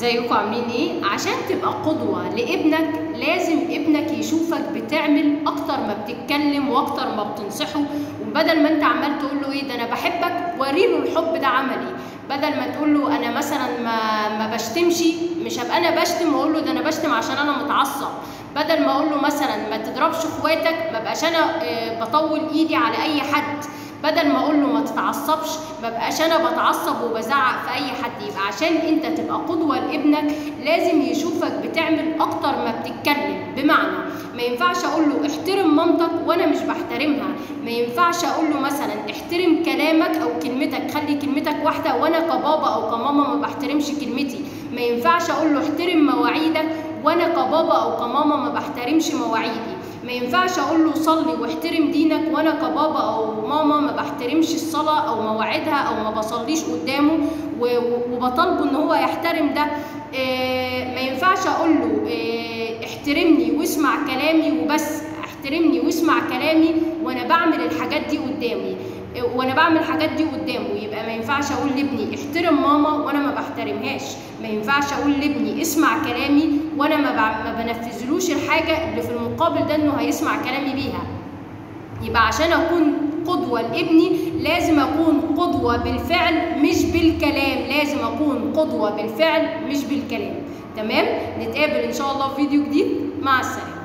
ازيكم عاملين ايه عشان تبقى قدوه لابنك لازم ابنك يشوفك بتعمل اكتر ما بتتكلم واكتر ما بتنصحه وبدل ما انت عمال تقول له ايه ده انا بحبك وريله الحب ده عملي بدل ما تقول له انا مثلا ما ما بشتمش مش هبقى انا بشتم واقول له ده انا بشتم عشان انا متعصب بدل ما اقول له مثلا ما تضربش اخواتك ما بقاش انا آه، بطول ايدي على اي حد بدل ما اقول له ما تتعصبش ما بقاش انا بتعصب وبزعق في اي حد يبقى عشان انت تبقى قدوه لابنك لازم يشوفك بتعمل اكتر ما بتتكلم بمعنى ما ينفعش اقول له احترم مامتك وانا مش بحترمها ما ينفعش اقول له مثلا احترم كلامك او كلمتك خلي كلمتك واحده وانا كبابا او كماما ما بحترمش كلمتي ما ينفعش اقول له احترم مواعيدك وانا كبابا او كماما ما بحترمش مواعيدي ما ينفعش اقول له صلي واحترم دينك وانا كبابا او ماما ما بحترمش الصلاه او مواعيدها او ما بصليش قدامه و- و- وبطالبه ان هو يحترم ده إيه، ما ينفعش اقول له إيه، احترمني واسمع كلامي وبس احترمني واسمع كلامي وانا بعمل الحاجات دي قدامي إيه، وانا بعمل الحاجات دي قدامه يبقى ما ينفعش اقول لابني احترم ماما وانا ما بحترمهاش ما ينفعش اقول لابني اسمع كلامي وانا ما, بع- ما بنفذلوش الحاجه اللي في المقابل ده انه هيسمع كلامي بيها يبقى عشان اكون قدوه لابني لازم اكون قدوه بالفعل مش بالكلام لازم اكون قدوه بالفعل مش بالكلام تمام نتقابل ان شاء الله في فيديو جديد مع السلامه